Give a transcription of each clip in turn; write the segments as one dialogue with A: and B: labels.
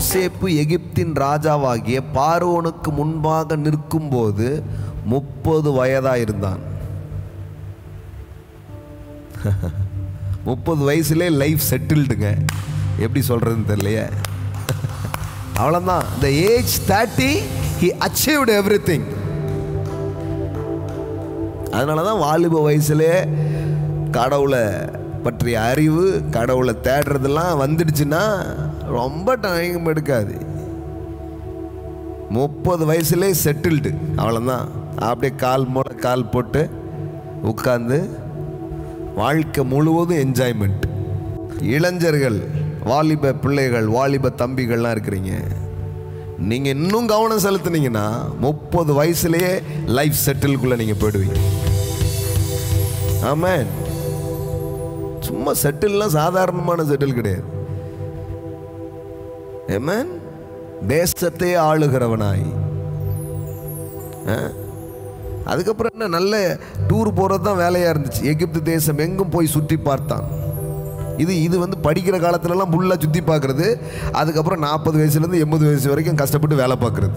A: யோசேப்பு எகிப்தின் ராஜாவாகிய பார்வோனுக்கு முன்பாக நிற்கும்போது முப்பது வயதா இருந்தான் முப்பது வயசுலே லைஃப் செட்டில்டுங்க எப்படி சொல்றதுன்னு தெரியலையே அவ்வளோதான் இந்த age thirty he achieved everything அதனால தான் வாலிப வயசுலே கடவுளை பற்றிய அறிவு கடவுளை தேடுறதெல்லாம் வந்துடுச்சுன்னா ரொம்ப டைம் எடுக்காது முப்பது வயசுலே செட்டில்டு அவ்வளோதான் அப்படியே கால் மூட கால் போட்டு உட்காந்து வாழ்க்கை முழுவதும் என்ஜாய்மெண்ட் இளைஞர்கள் வாலிப பிள்ளைகள் வாலிப தம்பிகள்லாம் இருக்கிறீங்க நீங்கள் இன்னும் கவனம் செலுத்துனீங்கன்னா முப்பது வயசுலேயே லைஃப் செட்டில்குள்ளே நீங்கள் போயிடுவீங்க ஆமாம் சும்மா செட்டில்லாம் சாதாரணமான செட்டில் கிடையாது ஏமேன் தேசத்தை ஆளுகிறவனாய் ஆ? அதுக்கப்புறம் என்ன நல்ல டூர் போகிறது தான் வேலையாக இருந்துச்சு எகிப்து தேசம் எங்கும் போய் சுற்றி பார்த்தான் இது இது வந்து படிக்கிற காலத்துலலாம் ஃபுல்லாக சுற்றி பார்க்குறது அதுக்கப்புறம் நாற்பது வயசுலேருந்து எண்பது வயசு வரைக்கும் கஷ்டப்பட்டு வேலை பார்க்குறது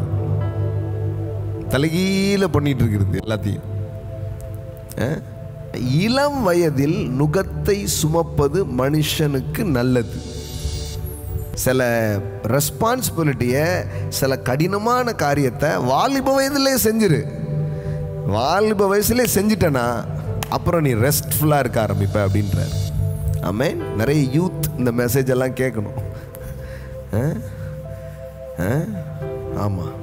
A: தலைகீழ பண்ணிட்டு இருக்கிறது எல்லாத்தையும் ஆ? இளம் வயதில் நுகத்தை சுமப்பது மனுஷனுக்கு நல்லது சில ரெஸ்பான்சிபிலிட்டியை சில கடினமான காரியத்தை வாலிப வயதிலே செஞ்சிரு வாலிப வயசுலே செஞ்சிட்டனா அப்புறம் நீ ரெஸ்ட்ஃபுல்லாக இருக்க ஆரம்பிப்ப அப்படின்றார் ஆமென் நிறைய யூத் இந்த மெசேஜ் எல்லாம் கேட்கணும் ஆமாம்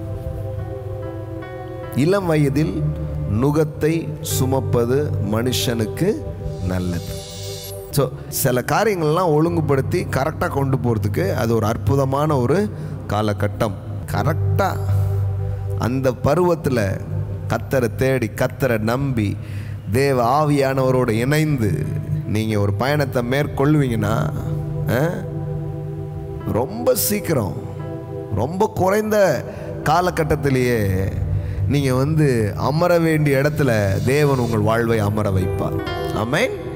A: இளம் வயதில் நுகத்தை சுமப்பது மனுஷனுக்கு நல்லது ஸோ சில காரியங்கள்லாம் ஒழுங்குபடுத்தி கரெக்டாக கொண்டு போகிறதுக்கு அது ஒரு அற்புதமான ஒரு காலகட்டம் கரெக்டாக அந்த பருவத்தில் கத்தரை தேடி கத்தரை நம்பி தேவ ஆவியானவரோடு இணைந்து நீங்கள் ஒரு பயணத்தை மேற்கொள்வீங்கன்னா ஆ, ரொம்ப சீக்கிரம் ரொம்ப குறைந்த காலகட்டத்திலேயே நீங்கள் வந்து அமர வேண்டிய இடத்துல தேவன் உங்கள் வாழ்வை அமர வைப்பார் ஆமென்